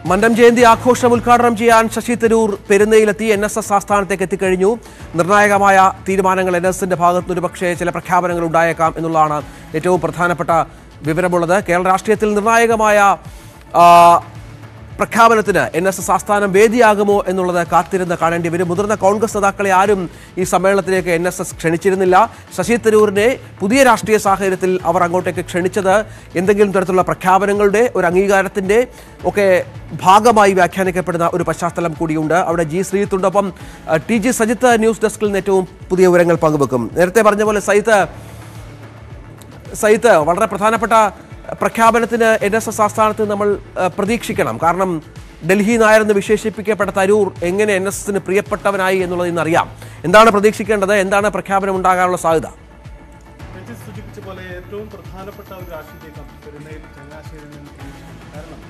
മന്നം ജയന്തി ആഘോഷം ഉദ്ഘാടനം ചെയ്യാൻ ശശി തരൂർ പെരുന്നയിലെത്തി എൻ എസ് എസ് ആസ്ഥാനത്തേക്ക് എത്തിക്കഴിഞ്ഞു നിർണായകമായ തീരുമാനങ്ങൾ എൻ എസിന്റെ ഭാഗത്തുനിന്ന് ഒരുപക്ഷേ ചില പ്രഖ്യാപനങ്ങൾ ഉണ്ടായേക്കാം എന്നുള്ളതാണ് ഏറ്റവും പ്രധാനപ്പെട്ട വിവരമുള്ളത് കേരള രാഷ്ട്രീയത്തിൽ നിർണായകമായ ആ, പ്രഖ്യാപനത്തിന് എൻ എസ് എസ് ആസ്ഥാനം വേദിയാകുമോ എന്നുള്ളത് കാത്തിരുന്ന് കാണേണ്ടി വരും മുതിർന്ന കോൺഗ്രസ് നേതാക്കളെ ആരും ഈ സമ്മേളനത്തിലേക്ക് എൻ എസ് എസ് ക്ഷണിച്ചിരുന്നില്ല ശശി തരൂരിനെ പുതിയ രാഷ്ട്രീയ സാഹചര്യത്തിൽ അവർ അങ്ങോട്ടേക്ക് ക്ഷണിച്ചത് എന്തെങ്കിലും തരത്തിലുള്ള പ്രഖ്യാപനങ്ങളുടെ ഒരു അംഗീകാരത്തിന്റെ ഒക്കെ ഭാഗമായി വ്യാഖ്യാനിക്കപ്പെടുന്ന ഒരു പശ്ചാത്തലം കൂടിയുണ്ട് അവിടെ ജി ശ്രീത്തുണ്ടൊപ്പം അഹ്, ടി ജി സജിത്ത് ന്യൂസ് ഡെസ്കിൽ നിന്ന് ഏറ്റവും പുതിയ വിവരങ്ങൾ പങ്കുവെക്കും നേരത്തെ പറഞ്ഞ പോലെ സജിത്ത് സൈത്ത് വളരെ പ്രധാനപ്പെട്ട പ്രഖ്യാപനത്തിന് എൻ എസ് എസ് ആസ്ഥാനത്ത് നമ്മൾ ഏഹ്, പ്രതീക്ഷിക്കണം കാരണം ഡൽഹി നായരെന്ന് വിശേഷിപ്പിക്കപ്പെട്ട തരൂർ എങ്ങനെ എൻ എസ് എസിന് പ്രിയപ്പെട്ടവനായി എന്നുള്ളത് ഇന്നറിയാം എന്താണ് പ്രതീക്ഷിക്കേണ്ടത് എന്താണ് പ്രഖ്യാപനം ഉണ്ടാകാനുള്ള സാധ്യത രഞ്ജിത്ത് സൂചിപ്പിച്ച പോലെ ഏറ്റവും പ്രധാനപ്പെട്ട ഒരു രാഷ്ട്രീയ നീക്കം പെരുന്നയിൽ ചങ്ങനാശ്ശേരിയിൽ നിന്ന് പ്രതീക്ഷിക്കുന്നു കാരണം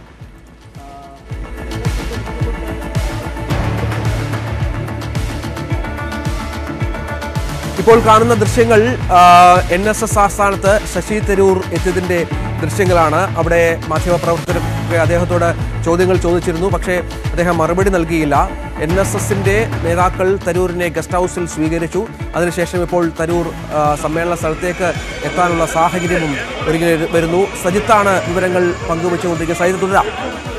ആ, ഇപ്പോൾ കാണുന്ന ദൃശ്യങ്ങൾ എൻ എസ് എസ് ആസ്ഥാനത്ത് ശശി തരൂർ എത്തിയതിന്റെ ദൃശ്യങ്ങളാണ് അവിടെ മാധ്യമപ്രവർത്തകരൊക്കെ അദ്ദേഹത്തോട് ചോദ്യങ്ങൾ ചോദിച്ചിരുന്നു പക്ഷേ അദ്ദേഹം മറുപടി നൽകിയില്ല എൻ എസ് എസിന്റെ നേതാക്കൾ തരൂരിനെ ഗസ്റ്റ് ഹൗസിൽ സ്വീകരിച്ചു അതിനുശേഷം ഇപ്പോൾ തരൂർ ആ, സമ്മേളന സ്ഥലത്തേക്ക് എത്താനുള്ള സാഹചര്യവും ഒരുങ്ങി വരുന്നു സജിത്താണ് വിവരങ്ങൾ പങ്കുവച്ചുകൊണ്ടിരിക്കുന്നത് സജിത്ത് തുടരാം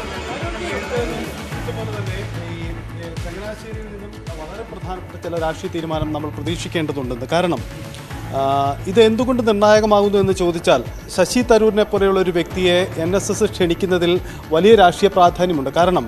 ഇതുപോലെ തന്നെ ഈ ഈ ചങ്ങനാശ്ശേരിയിൽ നിന്നും വളരെ പ്രധാനപ്പെട്ട ചില രാഷ്ട്രീയ തീരുമാനം നമ്മൾ പ്രതീക്ഷിക്കേണ്ടതുണ്ടെന്ന് കാരണം ആ, ഇത് എന്തുകൊണ്ട് നിർണായകമാകുന്നു എന്ന് ചോദിച്ചാൽ ശശി തരൂരിനെ പോലെയുള്ള ഒരു വ്യക്തിയെ എൻ എസ് എസ് ക്ഷണിക്കുന്നതിൽ വലിയ രാഷ്ട്രീയ പ്രാധാന്യമുണ്ട് കാരണം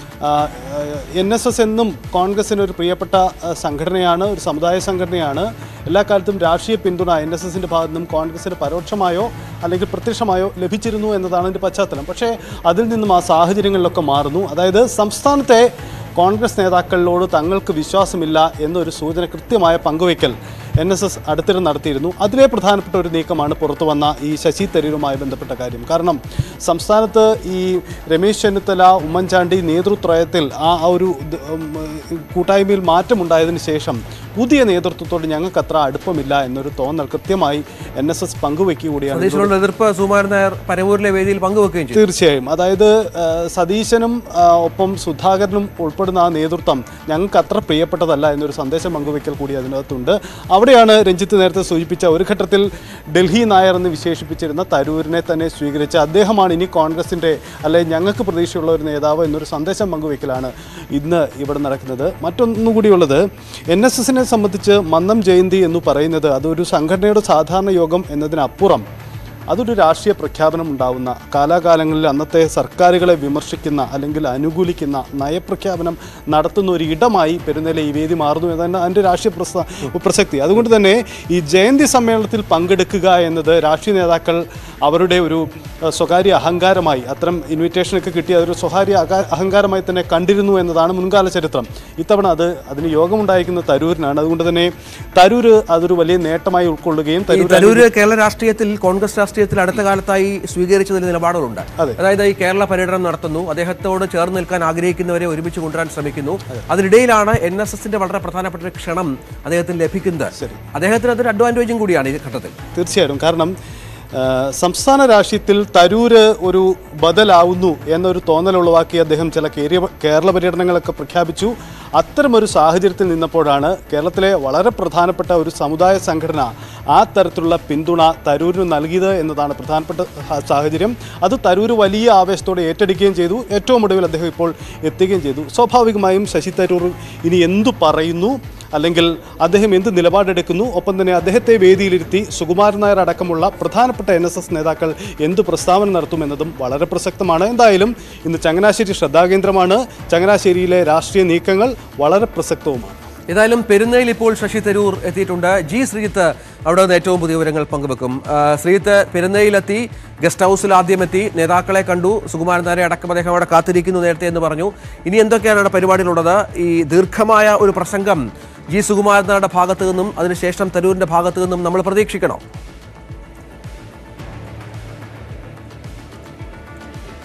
എൻ എസ് എസ് എന്നും കോൺഗ്രസിന് ഒരു പ്രിയപ്പെട്ട ആ, സംഘടനയാണ് ഒരു സമുദായ സംഘടനയാണ് എല്ലാ കാലത്തും രാഷ്ട്രീയ പിന്തുണ എൻ എസ് എസിൻ്റെ ഭാഗത്തു നിന്നും കോൺഗ്രസിന് പരോക്ഷമായോ അല്ലെങ്കിൽ പ്രത്യക്ഷമായോ ലഭിച്ചിരുന്നു എന്നതാണ് അതിൻ്റെ പശ്ചാത്തലം പക്ഷേ അതിൽ നിന്നും ആ സാഹചര്യങ്ങളിലൊക്കെ മാറുന്നു അതായത് സംസ്ഥാനത്തെ കോൺഗ്രസ് നേതാക്കളിലോട് തങ്ങൾക്ക് വിശ്വാസമില്ല എന്നൊരു സൂചന കൃത്യമായ പങ്കുവയ്ക്കൽ എൻ എസ് എസ് അടുത്തിടെ നടത്തിയിരുന്നു അതിലെ പ്രധാനപ്പെട്ട ഒരു നീക്കമാണ് പുറത്തു വന്ന ഈ ശശി തരൂരുമായി ബന്ധപ്പെട്ട കാര്യം കാരണം സംസ്ഥാനത്ത് ഈ രമേശ് ചെന്നിത്തല ഉമ്മൻചാണ്ടി നേതൃത്വത്തിൽ ആ ആ ഒരു ദ- ഉം, കൂട്ടായ്മയിൽ മാറ്റമുണ്ടായതിനു ശേഷം പുതിയ നേതൃത്വത്തോട് ഞങ്ങൾക്ക് അത്ര അടുപ്പമില്ല എന്നൊരു തോന്നൽ കൃത്യമായി എൻ എസ് എസ് പങ്കുവയ്ക്കുക കൂടിയാണ് സതീശനോട് എതിർപ്പ് സുകുമാരൻ നായർ പരവൂരിലെ വേദിയിൽ പങ്കുവെക്കുകയും ചെയ്തു തീർച്ചയായും അതായത് ആ, സതീശനും ആ, ഒപ്പം സുധാകരനും ഉൾപ്പെടുന്ന ആ നേതൃത്വം ഞങ്ങൾക്ക് അത്ര പ്രിയപ്പെട്ടതല്ല എന്നൊരു സന്ദേശം പങ്കുവയ്ക്കൽ കൂടി അതിനകത്തുണ്ട് അവിടെയാണ് രഞ്ജിത്ത് നേരത്തെ സൂചിപ്പിച്ച ഒരു ഘട്ടത്തിൽ ഡൽഹി നായർ എന്ന് വിശേഷിപ്പിച്ചിരുന്ന തരൂരിനെ തന്നെ സ്വീകരിച്ച അദ്ദേഹമാണ് ഇനി കോൺഗ്രസിൻ്റെ അല്ലെ ഞങ്ങൾക്ക് പ്രതീക്ഷയുള്ള ഒരു നേതാവ് എന്നൊരു സന്ദേശം പങ്കുവയ്ക്കലാണ് ഇന്ന് ഇവിടെ നടക്കുന്നത് മറ്റൊന്നുകൂടിയുള്ളത് എൻ എസ് എസിനെ സംബന്ധിച്ച് മന്നം ജയന്തി എന്ന് പറയുന്നത് അതൊരു സംഘടനയുടെ സാധാരണ യോഗം എന്നതിനപ്പുറം അതൊരു രാഷ്ട്രീയ പ്രഖ്യാപനം ഉണ്ടാവുന്ന കാലാകാലങ്ങളിൽ അന്നത്തെ സർക്കാരുകളെ വിമർശിക്കുന്ന അല്ലെങ്കിൽ അനുകൂലിക്കുന്ന നയപ്രഖ്യാപനം നടത്തുന്ന ഒരു ഇടമായി പെരുന്നല ഈ വേദി മാറുന്നു എന്നതാണ് അതിൻ്റെ രാഷ്ട്രീയ പ്രസ പ്രസക്തി അതുകൊണ്ട് തന്നെ ഈ ജയന്തി സമ്മേളനത്തിൽ പങ്കെടുക്കുക എന്നത് രാഷ്ട്രീയ നേതാക്കൾ അവരുടെ ഒരു അഹ്, സ്വകാര്യ അഹങ്കാരമായി അത്തരം ഇൻവിറ്റേഷനൊക്കെ കിട്ടിയ അതൊരു സ്വകാര്യ അകാ- അഹങ്കാരമായി തന്നെ കണ്ടിരുന്നു എന്നതാണ് മുൻകാല ചരിത്രം ഇത്തവണ അത് അതിന് യോഗമുണ്ടായിരിക്കുന്ന തരൂരിനാണ് അതുകൊണ്ട് തന്നെ തരൂര് അതൊരു വലിയ നേട്ടമായി ഉൾക്കൊള്ളുകയും ഈ തരൂർ തരൂര് കേരള രാഷ്ട്രീയത്തിൽ കോൺഗ്രസ് രാഷ്ട്രീയത്തിൽ അടുത്ത കാലത്തായി സ്വീകരിച്ചതിൽ നിലപാടുകളുണ്ട് അതെ. അതായത് ഈ കേരള പര്യടനം നടത്തുന്നു അദ്ദേഹത്തോട് ചേർന്ന് നിൽക്കാൻ ആഗ്രഹിക്കുന്നവരെ ഒരുമിച്ച് കൊണ്ടുവരാൻ ശ്രമിക്കുന്നു അതിനിടയിലാണ് എൻ എസ് എസിന്റെ വളരെ പ്രധാനപ്പെട്ട ഒരു ക്ഷണം അദ്ദേഹത്തിന് ലഭിക്കുന്നത് ശരി. അദ്ദേഹത്തിന് അതൊരു അഡ്വാൻറ്റേജും കൂടിയാണ് ഈ ഘട്ടത്തിൽ തീർച്ചയായിട്ടും കാരണം ആ, സംസ്ഥാന രാഷ്ട്രീയത്തിൽ തരൂര് ഒരു ബദലാവുന്നു എന്നൊരു തോന്നൽ ഉളവാക്കി അദ്ദേഹം ചില കേരിയ കേരള പര്യടനങ്ങളൊക്കെ പ്രഖ്യാപിച്ചു അത്തരമൊരു സാഹചര്യത്തിൽ നിന്നപ്പോഴാണ് കേരളത്തിലെ വളരെ പ്രധാനപ്പെട്ട ഒരു സമുദായ സംഘടന ആ തരത്തിലുള്ള പിന്തുണ തരൂരിന് നൽകിയത് എന്നതാണ് പ്രധാനപ്പെട്ട സ- സാഹചര്യം അത് തരൂർ വലിയ ആവേശത്തോടെ ഏറ്റെടുക്കുകയും ചെയ്തു ഏറ്റവും ഒടുവിൽ അദ്ദേഹം ഇപ്പോൾ എത്തുകയും ചെയ്തു സ്വാഭാവികമായും ശശി തരൂർ ഇനി എന്തു പറയുന്നു അല്ലെങ്കിൽ അദ്ദേഹം എന്ത് നിലപാടെടുക്കുന്നു ഒപ്പം തന്നെ അദ്ദേഹത്തെ വേദിയിലിരുത്തി സുകുമാരൻ നായർ അടക്കമുള്ള പ്രധാനപ്പെട്ട എൻ എസ് എസ് നേതാക്കൾ എന്ത് പ്രസ്താവന നടത്തുമെന്നതും വളരെ പ്രസക്തമാണ് എന്തായാലും ഇന്ന് ചങ്ങനാശ്ശേരി ശ്രദ്ധാകേന്ദ്രമാണ് ചങ്ങനാശ്ശേരിയിലെ രാഷ്ട്രീയ നീക്കങ്ങൾ വളരെ പ്രസക്തവുമാണ് ഏതായാലും പെരുന്നയിൽ ഇപ്പോൾ ശശി തരൂർ എത്തിയിട്ടുണ്ട് ജി ശ്രീജിത്ത് അവിടെ നിന്ന് ഏറ്റവും പുതിയ വിവരങ്ങൾ പങ്കുവെക്കും ആ, ശ്രീജിത്ത് പെരുന്നയിലെത്തി ഗസ്റ്റ് ഹൗസിൽ ആദ്യം എത്തി നേതാക്കളെ കണ്ടു സുകുമാരൻ നായരെ അടക്കം അദ്ദേഹം അവിടെ കാത്തിരിക്കുന്നു നേരത്തെ എന്ന് പറഞ്ഞു ഇനി എന്തൊക്കെയാണ് അവിടെ പരിപാടികളുള്ളത് ഈ ദീർഘമായ ഒരു പ്രസംഗം ജി സുകുമാരൻ നായരുടെ ഭാഗത്തു നിന്നും അതിനുശേഷം തരൂരിന്റെ ഭാഗത്തു നിന്നും നമ്മൾ പ്രതീക്ഷിക്കണോ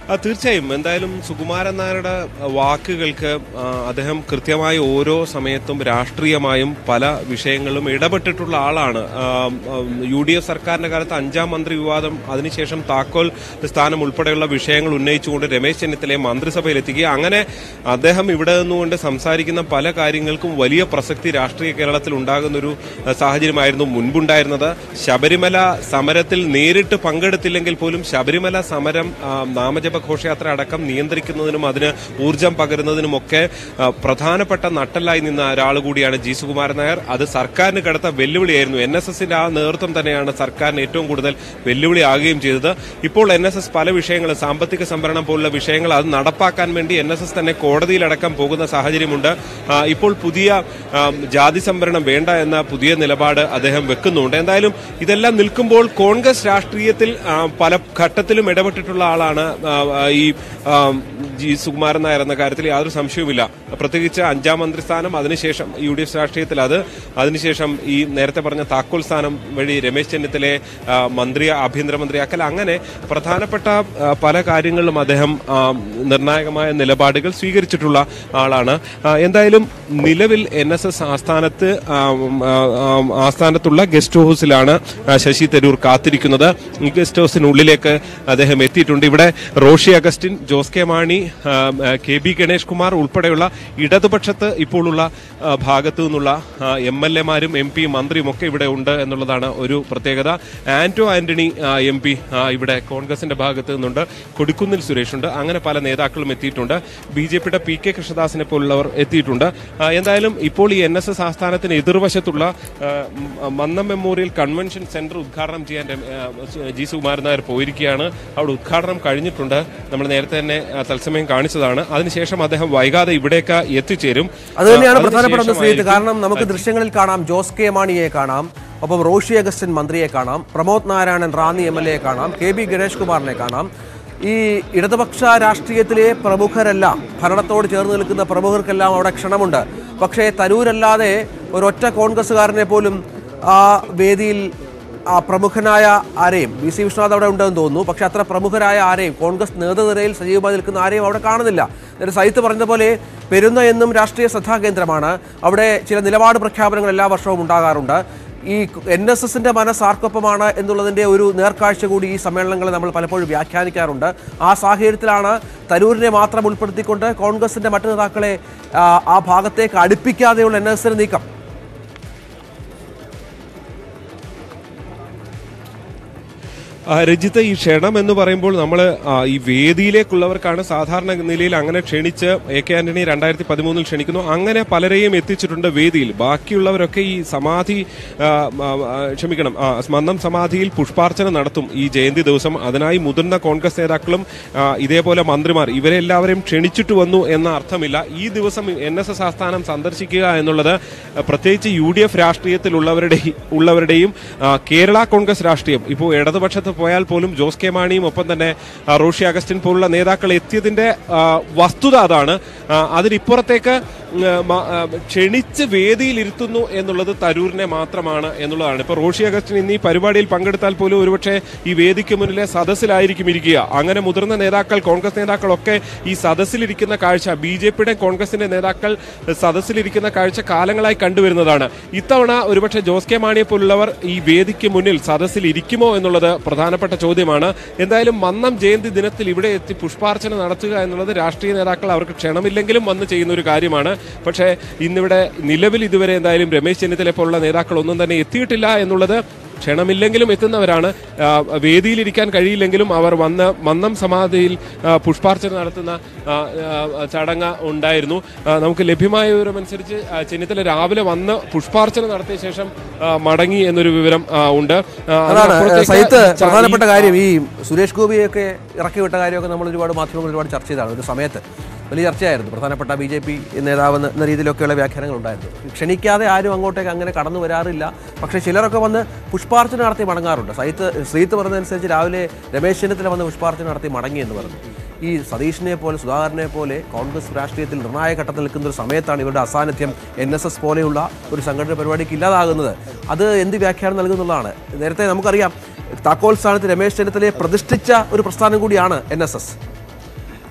ആ, തീർച്ചയായും എന്തായാലും സുകുമാരൻ നായരുടെ ആ, വാക്കുകൾക്ക് ആ, അദ്ദേഹം കൃത്യമായി ഓരോ സമയത്തും രാഷ്ട്രീയമായും പല വിഷയങ്ങളിലും ഇടപെട്ടിട്ടുള്ള ആളാണ് ആ, ആ, യു ഡി എഫ് സർക്കാരിന്റെ കാലത്ത് അഞ്ചാം മന്ത്രി വിവാദം അതിനുശേഷം താക്കോൽ സ്ഥാനം ഉൾപ്പെടെയുള്ള വിഷയങ്ങൾ ഉന്നയിച്ചുകൊണ്ട് രമേശ് ചെന്നിത്തലയെ മന്ത്രിസഭയിൽ എത്തിക്കുക അങ്ങനെ അദ്ദേഹം ഇവിടെ നിന്നുകൊണ്ട് സംസാരിക്കുന്ന പല കാര്യങ്ങൾക്കും വലിയ പ്രസക്തി രാഷ്ട്രീയ കേരളത്തിൽ ഉണ്ടാകുന്ന ഒരു ആ, സാഹചര്യമായിരുന്നു മുൻപുണ്ടായിരുന്നത് ശബരിമല സമരത്തിൽ നേരിട്ട് പങ്കെടുത്തില്ലെങ്കിൽ പോലും ശബരിമല സമരം ആ, നാമജപ ഘോഷയാത്ര അടക്കം നിയന്ത്രിക്കുന്നതിനും അതിന് ഊർജം പകരുന്നതിനുമൊക്കെ ആ, പ്രധാനപ്പെട്ട നട്ടലായി നിന്ന ഒരാൾ കൂടിയാണ് ജി സുകുമാരൻ നായർ അത് സർക്കാരിന് കടുത്ത വെല്ലുവിളിയായിരുന്നു എൻ എസ് എസിന്റെ ആ നേതൃത്വം തന്നെയാണ് സർക്കാരിന് ഏറ്റവും കൂടുതൽ വെല്ലുവിളിയാകുകയും ചെയ്തത് ഇപ്പോൾ എൻ എസ് എസ് പല വിഷയങ്ങളും സാമ്പത്തിക സംവരണം പോലുള്ള വിഷയങ്ങൾ അത് നടപ്പാക്കാൻ വേണ്ടി എൻ എസ് എസ് തന്നെ കോടതിയിലടക്കം പോകുന്ന സാഹചര്യമുണ്ട് ആ, ഇപ്പോൾ പുതിയ ആ, ജാതി സംവരണം വേണ്ട എന്ന പുതിയ നിലപാട് അദ്ദേഹം വെക്കുന്നുണ്ട് എന്തായാലും ഇതെല്ലാം നിൽക്കുമ്പോൾ കോൺഗ്രസ് രാഷ്ട്രീയത്തിൽ ആ, പല ഘട്ടത്തിലും ഇടപെട്ടിട്ടുള്ള ആളാണ് ആ, ആ, ഈ ആ, ജി സുകുമാരൻ നായർ എന്ന കാര്യത്തിൽ യാതൊരു സംശയവുമില്ല പ്രത്യേകിച്ച് അഞ്ചാം മന്ത്രിസ്ഥാനം അതിനുശേഷം യു ഡി എഫ് രാഷ്ട്രീയത്തിൽ അത് അതിനുശേഷം ഈ നേരത്തെ പറഞ്ഞ താക്കോൽ സ്ഥാനം വഴി രമേശ് ചെന്നിത്തലയെ ആ, മന്ത്രി ആഭ്യന്തരമന്ത്രിയാക്കൽ അങ്ങനെ പ്രധാനപ്പെട്ട ആ, പല കാര്യങ്ങളിലും അദ്ദേഹം ആ, നിർണായകമായ നിലപാടുകൾ സ്വീകരിച്ചിട്ടുള്ള ആളാണ് ആ, എന്തായാലും നിലവിൽ എൻ എസ് എസ് ആസ്ഥാനത്ത് ആ, ഉം, ആ, ആ, ആസ്ഥാനത്തുള്ള ഗസ്റ്റ് ഹൗസിലാണ് ആ, ശശി തരൂർ കാത്തിരിക്കുന്നത് ഈ ഗസ്റ്റ് ഹൗസിനുള്ളിലേക്ക് അദ്ദേഹം എത്തിയിട്ടുണ്ട് ഇവിടെ റോഷി അഗസ്റ്റിൻ ജോസ് കെ മാണി ആ, ആ, കെ ബി ഗണേഷ് കുമാർ ഉൾപ്പെടെയുള്ള ഇടതുപക്ഷത്ത് ഇപ്പോഴുള്ള ആ, ഭാഗത്തു നിന്നുള്ള എം എൽ എമാരും എം പിയും മന്ത്രിയും ഒക്കെ ഇവിടെ ഉണ്ട് എന്നുള്ളതാണ് ഒരു പ്രത്യേകത ആന്റോ ആന്റണി എം പി ഇവിടെ കോൺഗ്രസിന്റെ ഭാഗത്ത് നിന്നുണ്ട് കൊടിക്കുന്നിൽ സുരേഷ് ഉണ്ട് അങ്ങനെ പല നേതാക്കളും എത്തിയിട്ടുണ്ട് ബി ജെ പിയുടെ പി കെ കൃഷ്ണദാസിനെ പോലുള്ളവർ എത്തിയിട്ടുണ്ട് ആ, എന്തായാലും ഇപ്പോൾ ഈ എൻ എസ് എസ് ആസ്ഥാനത്തിന് എതിർവശത്തുള്ള ആ, മ- മന്നം മെമ്മോറിയൽ കൺവെൻഷൻ സെന്റർ ഉദ്ഘാടനം ചെയ്യാൻ രമ- ആ, സു- ജി സുകുമാരൻ നായർ പോയിരിക്കുകയാണ് അവിടെ ഉദ്ഘാടനം കഴിഞ്ഞിട്ടുണ്ട് നമ്മൾ നേരത്തെ തന്നെ ആ, തത്സമയം കാണിച്ചതാണ് അതിനുശേഷം അദ്ദേഹം വൈകാതെ ഇവിടേക്ക് എത്തിച്ചേരും അത് തന്നെയാണ് ആ, പ്രധാനപ്പെട്ട ഒന്ന് ശ്രീജിത്ത് അതിനുശേഷമായിരിക്കും കാരണം നമുക്ക് ദൃശ്യങ്ങളിൽ കാണാം ജോസ് കെ മാണിയെ കാണാം ഒപ്പം റോഷി അഗസ്റ്റിൻ മന്ത്രിയെ കാണാം പ്രമോദ് നാരായണൻ റാന്നി എം എൽ എയെ കാണാം കെ ബി ഗണേഷ് കുമാറിനെ കാണാം ഈ ഇടതുപക്ഷ രാഷ്ട്രീയത്തിലെ പ്രമുഖരെല്ലാം ഭരണത്തോട് ചേർന്ന് നിൽക്കുന്ന പ്രമുഖർക്കെല്ലാം അവിടെ ക്ഷണമുണ്ട് പക്ഷേ തരൂരല്ലാതെ ഒരൊറ്റ കോൺഗ്രസ്സുകാരനെ പോലും ആ വേദിയിൽ ആ പ്രമുഖനായ ആരെയും വി സി വിശ്വനാഥ് അവിടെ ഉണ്ടെന്ന് തോന്നുന്നു പക്ഷെ അത്ര പ്രമുഖരായ ആരെയും കോൺഗ്രസ് നേതൃനിരയിൽ സജീവമായി നിൽക്കുന്ന ആരെയും അവിടെ കാണുന്നില്ല എന്നിട്ട് സൈത്ത് പറഞ്ഞതുപോലെ പെരുന്ന എന്നും രാഷ്ട്രീയ ശ്രദ്ധാകേന്ദ്രമാണ് അവിടെ ചില നിലപാട് പ്രഖ്യാപനങ്ങൾ എല്ലാ വർഷവും ഉണ്ടാകാറുണ്ട് ഈ എൻ എസ് എസിന്റെ മനസ്സ് ആർക്കൊപ്പമാണ് എന്നുള്ളതിന്റെ ഒരു നേർക്കാഴ്ച കൂടി ഈ സമ്മേളനങ്ങളെ നമ്മൾ പലപ്പോഴും വ്യാഖ്യാനിക്കാറുണ്ട് ആ സാഹചര്യത്തിലാണ് തരൂരിനെ മാത്രം ഉൾപ്പെടുത്തിക്കൊണ്ട് കോൺഗ്രസിന്റെ മറ്റു നേതാക്കളെ ആ, ആ ഭാഗത്തേക്ക് അടുപ്പിക്കാതെയുള്ള എൻ എസ് എസിന്റെ നീക്കം ആ, രഞ്ജിത്ത് ഈ ക്ഷണം എന്ന് പറയുമ്പോൾ നമ്മൾ ഈ വേദിയിലേക്കുള്ളവർക്കാണ് സാധാരണ നിലയിൽ അങ്ങനെ ക്ഷണിച്ച് എ കെ ആന്റണി രണ്ടായിരത്തി പതിമൂന്നിൽ ക്ഷണിക്കുന്നു അങ്ങനെ പലരെയും എത്തിച്ചിട്ടുണ്ട് വേദിയിൽ ബാക്കിയുള്ളവരൊക്കെ ഈ സമാധി ആ, ആ, ആ, ക്ഷമിക്കണം ആ, മന്നം സമാധിയിൽ പുഷ്പാർച്ചന നടത്തും ഈ ജയന്തി ദിവസം അതിനായി മുതിർന്ന കോൺഗ്രസ് നേതാക്കളും ആ, ഇതേപോലെ മന്ത്രിമാർ ഇവരെ എല്ലാവരെയും ക്ഷണിച്ചിട്ട് വന്നു എന്ന അർത്ഥമില്ല ഈ ദിവസം എൻ എസ് എസ് ആസ്ഥാനം സന്ദർശിക്കുക എന്നുള്ളത് ആ, പ്രത്യേകിച്ച് യു ഡി എഫ് രാഷ്ട്രീയത്തിലുള്ളവരുടെ ഉള്ളവരുടെയും ആ, കേരള കോൺഗ്രസ് രാഷ്ട്രീയം ഇപ്പോൾ ഇടതുപക്ഷത്ത് പോയാൽ പോലും ജോസ് കെ മാണിയും ഒപ്പം തന്നെ ആ, റോഷി അഗസ്റ്റിൻ പോലുള്ള നേതാക്കൾ എത്തിയതിന്റെ ആ, വസ്തുത അതാണ് ആ, അതിനിപ്പുറത്തേക്ക് ഉം, മ- ആ, ക്ഷണിച്ച് വേദിയിൽ ഇരുത്തുന്നു എന്നുള്ളത് തരൂരിനെ മാത്രമാണ് എന്നുള്ളതാണ് ഇപ്പൊ റോഷി അഗസ്റ്റിൻ ഇന്ന് ഈ പരിപാടിയിൽ പങ്കെടുത്താൽ പോലും ഒരുപക്ഷെ ഈ വേദിക്ക് മുന്നിലെ സദസ്സിലായിരിക്കും ഇരിക്കുക അങ്ങനെ മുതിർന്ന നേതാക്കൾ കോൺഗ്രസ് നേതാക്കളൊക്കെ ഈ സദസ്സിലിരിക്കുന്ന കാഴ്ച ബി ജെ പിയുടെ കോൺഗ്രസിന്റെ നേതാക്കൾ സദസ്സിലിരിക്കുന്ന കാഴ്ച കാലങ്ങളായി കണ്ടുവരുന്നതാണ് ഇത്തവണ ഒരുപക്ഷെ ജോസ് കെ മാണിയെ പോലുള്ളവർ ഈ വേദിക്ക് മുന്നിൽ സദസ്സിൽ ഇരിക്കുമോ എന്നുള്ളത് പ്രധാനപ്പെട്ട ചോദ്യമാണ് എന്തായാലും മന്നം ജയന്തി ദിനത്തിൽ ഇവിടെ എത്തി പുഷ്പാർച്ചന നടത്തുക എന്നുള്ളത് രാഷ്ട്രീയ നേതാക്കൾ അവർക്ക് ക്ഷണമില്ലെങ്കിലും വന്ന് ചെയ്യുന്ന ഒരു കാര്യമാണ് പക്ഷേ ഇന്നിവിടെ നിലവിൽ ഇതുവരെ എന്തായാലും രമേശ് ചെന്നിത്തല പോലുള്ള നേതാക്കൾ ഒന്നും തന്നെ എത്തിയിട്ടില്ല എന്നുള്ളത് ക്ഷണമില്ലെങ്കിലും എത്തുന്നവരാണ് ആ, വേദിയിലിരിക്കാൻ കഴിയില്ലെങ്കിലും അവർ വന്ന് മന്നം സമാധിയിൽ ആ, പുഷ്പാർച്ചന നടത്തുന്ന ആ, ആ, ചടങ്ങ് ഉണ്ടായിരുന്നു ആ, നമുക്ക് ലഭ്യമായ വിവരമനുസരിച്ച് ആ, ചെന്നിത്തല രാവിലെ വന്ന് പുഷ്പാർച്ചന നടത്തിയ ശേഷം ആ, മടങ്ങി എന്നൊരു വിവരം ആ, ഉണ്ട് ആ, അതാണ് അതിനപ്പുറത്തേക്ക് സൈത്ത് ച- ഈ- പ്രധാനപ്പെട്ട കാര്യം ഈ സുരേഷ് ഗോപിയൊക്കെ ഇറക്കി വിട്ട കാര്യമൊക്കെ നമ്മൾ ഒരുപാട് മാധ്യമങ്ങൾ ഒരുപാട് ചർച്ച ചെയ്തതാണ് ഒരു സമയത്ത് വലിയ ചർച്ചയായിരുന്നു പ്രധാനപ്പെട്ട ബി ജെ പി നേതാവ് എന്ന രീതിയിലൊക്കെയുള്ള വ്യാഖ്യാനങ്ങൾ ഉണ്ടായിരുന്നു ക്ഷണിക്കാതെ ആരും അങ്ങോട്ടേക്ക് അങ്ങനെ കടന്നു വരാറില്ല പക്ഷേ ചിലരൊക്കെ വന്ന് പുഷ്പാർച്ചന നടത്തി മടങ്ങാറുണ്ട് സൈത്ത് ശ്രീത്ത് പറഞ്ഞതനുസരിച്ച് രാവിലെ രമേശ് ചെന്നിത്തല വന്ന് പുഷ്പാർച്ചന നടത്തി മടങ്ങി എന്ന് പറഞ്ഞു ഈ സതീഷിനെ പോലെ സുധാകരനെ പോലെ കോൺഗ്രസ് രാഷ്ട്രീയത്തിൽ നിർണായക ഘട്ടത്തിൽ നിൽക്കുന്ന ഒരു സമയത്താണ് ഇവരുടെ അസാന്നിധ്യം എൻ എസ് എസ് പോലെയുള്ള ഒരു സംഘടന പരിപാടിക്ക് ഇല്ലാതാകുന്നത് അത് എന്ത് വ്യാഖ്യാനം നൽകുന്നുള്ളതാണ് നേരത്തെ നമുക്കറിയാം താക്കോൽ സ്ഥാനത്ത് രമേശ് ചെന്നിത്തലയെ പ്രതിഷ്ഠിച്ച ഒരു പ്രസ്ഥാനം കൂടിയാണ് എൻ എസ് എസ്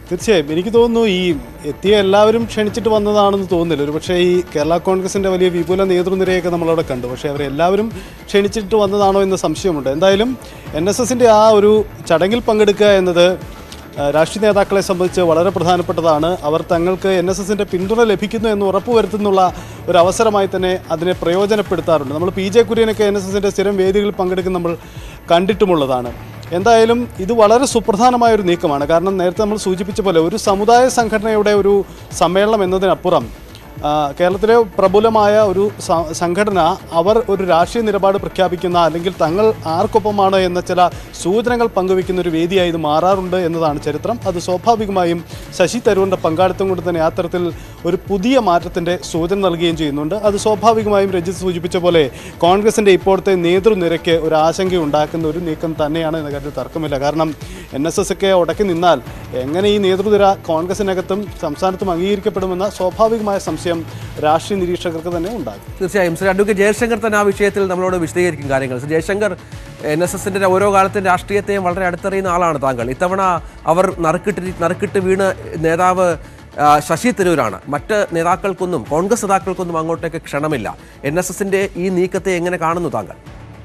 തീർച്ചയായും എനിക്ക് തോന്നുന്നു ഈ എത്തിയ എല്ലാവരും ക്ഷണിച്ചിട്ട് വന്നതാണെന്ന് തോന്നുന്നില്ല ഒരു പക്ഷേ ഈ കേരള കോൺഗ്രസിൻ്റെ വലിയ വിപുല നേതൃനിരയൊക്കെ നമ്മളവിടെ കണ്ടു പക്ഷേ അവരെല്ലാവരും ക്ഷണിച്ചിട്ട് വന്നതാണോ എന്ന് സംശയമുണ്ട് എന്തായാലും എൻ എസ് എസിൻ്റെ ആ ഒരു ചടങ്ങിൽ പങ്കെടുക്കുക എന്നത് ആ, രാഷ്ട്രീയ നേതാക്കളെ സംബന്ധിച്ച് വളരെ പ്രധാനപ്പെട്ടതാണ് അവർ തങ്ങൾക്ക് എൻ എസ് എസിൻ്റെ പിന്തുണ ലഭിക്കുന്നു എന്ന് ഉറപ്പുവരുത്തുന്നുള്ള ഒരു അവസരമായി തന്നെ അതിനെ പ്രയോജനപ്പെടുത്താറുണ്ട് നമ്മൾ പി ജെ കുര്യനൊക്കെ എൻ എസ് എസിൻ്റെ സ്ഥിരം വേദികളിൽ പങ്കെടുക്കുന്ന നമ്മൾ കണ്ടിട്ടുമുള്ളതാണ് എന്തായാലും ഇത് വളരെ സുപ്രധാനമായ ഒരു നീക്കമാണ് കാരണം നേരത്തെ നമ്മൾ സൂചിപ്പിച്ച പോലെ ഒരു സമുദായ സംഘടനയുടെ ഒരു സമ്മേളനം എന്നതിനപ്പുറം ആ, കേരളത്തിലെ പ്രബലമായ ഒരു സ- സംഘടന അവർ ഒരു രാഷ്ട്രീയ നിലപാട് പ്രഖ്യാപിക്കുന്ന അല്ലെങ്കിൽ തങ്ങൾ ആർക്കൊപ്പമാണ് എന്ന ചില സൂചനകൾ പങ്കുവെക്കുന്ന ഒരു വേദിയായി ഇത് മാറാറുണ്ട് എന്നതാണ് ചരിത്രം അത് സ്വാഭാവികമായും ശശി തരൂരിൻ്റെ പങ്കാളിത്തം കൊണ്ട് തന്നെ അത്തരത്തിൽ ഒരു പുതിയ മാറ്റത്തിൻ്റെ സൂചന നൽകുകയും ചെയ്യുന്നുണ്ട് അത് സ്വാഭാവികമായും രഞ്ജിത്ത് സൂചിപ്പിച്ച പോലെ കോൺഗ്രസിൻ്റെ ഇപ്പോഴത്തെ നേതൃനിരയ്ക്ക് ഒരു ആശങ്ക ഉണ്ടാക്കുന്ന ഒരു നീക്കം തന്നെയാണ് എന്ന കാര്യത്തിൽ തർക്കമില്ല കാരണം എൻ എസ് എസ് ഒക്കെ ഉടക്കി നിന്നാൽ എങ്ങനെ ഈ നേതൃനിര കോൺഗ്രസിനകത്തും സംസ്ഥാനത്തും അംഗീകരിക്കപ്പെടുമെന്ന സ്വാഭാവികമായ സംശയം രാഷ്ട്രീയ നിരീക്ഷകർക്ക് തന്നെ ഉണ്ടാകും തീർച്ചയായും ശ്രീ അഡ്വക്കേറ്റ് ജയശങ്കർ തന്നെ ആ വിഷയത്തിൽ നമ്മളോട് വിശദീകരിക്കും കാര്യങ്ങൾ ശ്രീ ജയശങ്കർ എൻ എസ് എസിൻ്റെ ഓരോ കാലത്തും രാഷ്ട്രീയത്തെയും വളരെ അടുത്തറിയുന്ന ആളാണ് താങ്കൾ ഇത്തവണ അവർ നറുക്കിട്ട് നറുക്കിട്ട് വീണ് നേതാവ് ആ, ശശി തരൂരാണ് മറ്റ് നേതാക്കൾക്കൊന്നും കോൺഗ്രസ് നേതാക്കൾക്കൊന്നും അങ്ങോട്ടേക്ക് ക്ഷണമില്ല എൻ എസ് എസിൻ്റെ ഈ നീക്കത്തെ എങ്ങനെ കാണുന്നു താങ്കൾ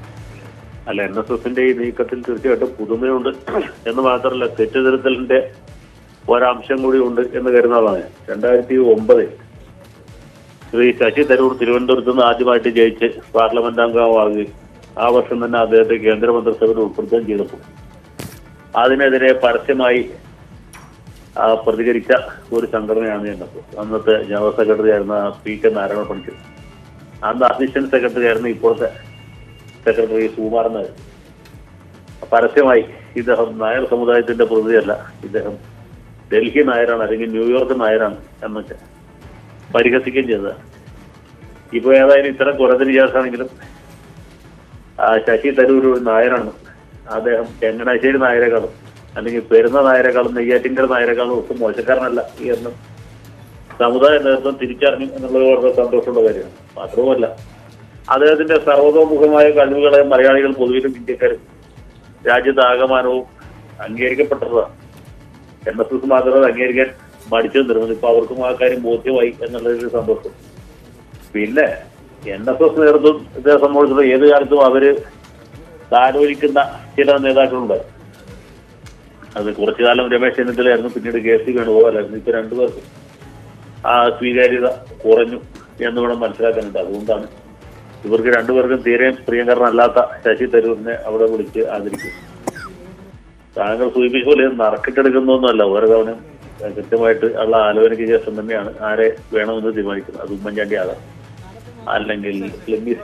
അല്ല എൻ എസ് എസിന്റെ ഈ നീക്കത്തിൽ തീർച്ചയായിട്ടും പുതുമയുണ്ട് എന്ന് മാത്രമല്ല തെറ്റിദ്ധരുത്തലിന്റെ ഒരംശം കൂടി ഉണ്ട് എന്ന് കരുതുന്നതാണ് രണ്ടായിരത്തി ഒമ്പതിൽ ശ്രീ ശശി തരൂർ തിരുവനന്തപുരത്ത് നിന്ന് ആദ്യമായിട്ട് ജയിച്ച് പാർലമെന്റ് അംഗമാവുകയും ആ വർഷം തന്നെ അദ്ദേഹത്തെ കേന്ദ്രമന്ത്രിസഭയിൽ ഉൾപ്പെടുത്തുകയും ചെയ്തപ്പോൾ അതിനെതിരെ പരസ്യമായി ആ, പ്രതികരിച്ച ഒരു സംഘടനയാണ് എൻ എസ് എസ് അന്നത്തെ ജനറൽ സെക്രട്ടറി ആയിരുന്ന പി കെ നാരായണ പണിക്കർ അന്ന് അസിസ്റ്റന്റ് സെക്രട്ടറി ആയിരുന്ന ഇപ്പോഴത്തെ സെക്രട്ടറി സുകുമാരൻ നായർ പരസ്യമായി ഇദ്ദേഹം നായർ സമുദായത്തിന്റെ പ്രതിനിധിയല്ല ഇദ്ദേഹം ഡൽഹി നായരാണ് അല്ലെങ്കിൽ ന്യൂയോർക്ക് നായരാണ് എന്നൊക്കെ പരിഹസിക്കുകയും ചെയ്തത് ഇപ്പൊ ഏതായാലും ഇത്തരം കുറഞ്ഞതിന് ശേഷമാണെങ്കിലും ആ, ശശി തരൂർ ഒരു നായരാണ് അദ്ദേഹം ചെങ്ങനാശ്ശേരി നായരെക്കാളും അല്ലെങ്കിൽ പെരുന്ന നായരെക്കാളും നെയ്യാറ്റിങ്കൽ നായരെക്കാളും ഒട്ടും മോശക്കാരനല്ല എന്നും സമുദായ നേതൃത്വം തിരിച്ചറിഞ്ഞു എന്നുള്ളത് വളരെ സന്തോഷമുള്ള കാര്യമാണ് മാത്രവുമല്ല അദ്ദേഹത്തിന്റെ സർവതോമുഖമായ കഴിവുകളെ മലയാളികൾ പൊതുവിലും ഇന്ത്യക്കാരും രാജ്യത്താകമാനവും അംഗീകരിക്കപ്പെട്ടതാണ് എൻ എസ് എസ് മാത്രമേ അംഗീകരിക്കാൻ മടിച്ചു നിന്നിരുന്നത് ഇപ്പൊ അവർക്കും ആ കാര്യം ബോധ്യമായി എന്നുള്ളൊരു സന്തോഷം പിന്നെ എൻ എസ് എസ് നേതൃത്വം ഇതേ സംബന്ധിച്ചിടത്തോളം ഏത് കാലത്തും അവര് താലോലിക്കുന്ന ചില നേതാക്കളുണ്ട് അത് കുറച്ചു കാലം രമേശ് ചെന്നിത്തലയായിരുന്നു പിന്നീട് കെ സി വേണുഗോപാലായിരുന്നു ഇപ്പൊ രണ്ടുപേർക്കും ആ സ്വീകാര്യത കുറഞ്ഞു എന്ന് വേണം മനസ്സിലാക്കാനുണ്ട് അതുകൊണ്ടാണ് ഇവർക്ക് രണ്ടുപേർക്കും തീരെ പ്രിയങ്കരനല്ലാത്ത ശശി തരൂരിനെ അവിടെ വിളിച്ച് ആദരിക്കും താങ്കൾ സൂചിപ്പിച്ച പോലെ നറുക്കിട്ടെടുക്കുന്നൊന്നുമല്ല ഓരോ തവണ കൃത്യമായിട്ട് ഉള്ള ആലോചനയ്ക്ക് ശേഷം തന്നെയാണ് ആരെ വേണമെന്ന് തീരുമാനിക്കുന്നത് അത് ഉമ്മൻചാണ്ടി ആകാം അല്ലെങ്കിൽ ക്ലിമ്മീസ്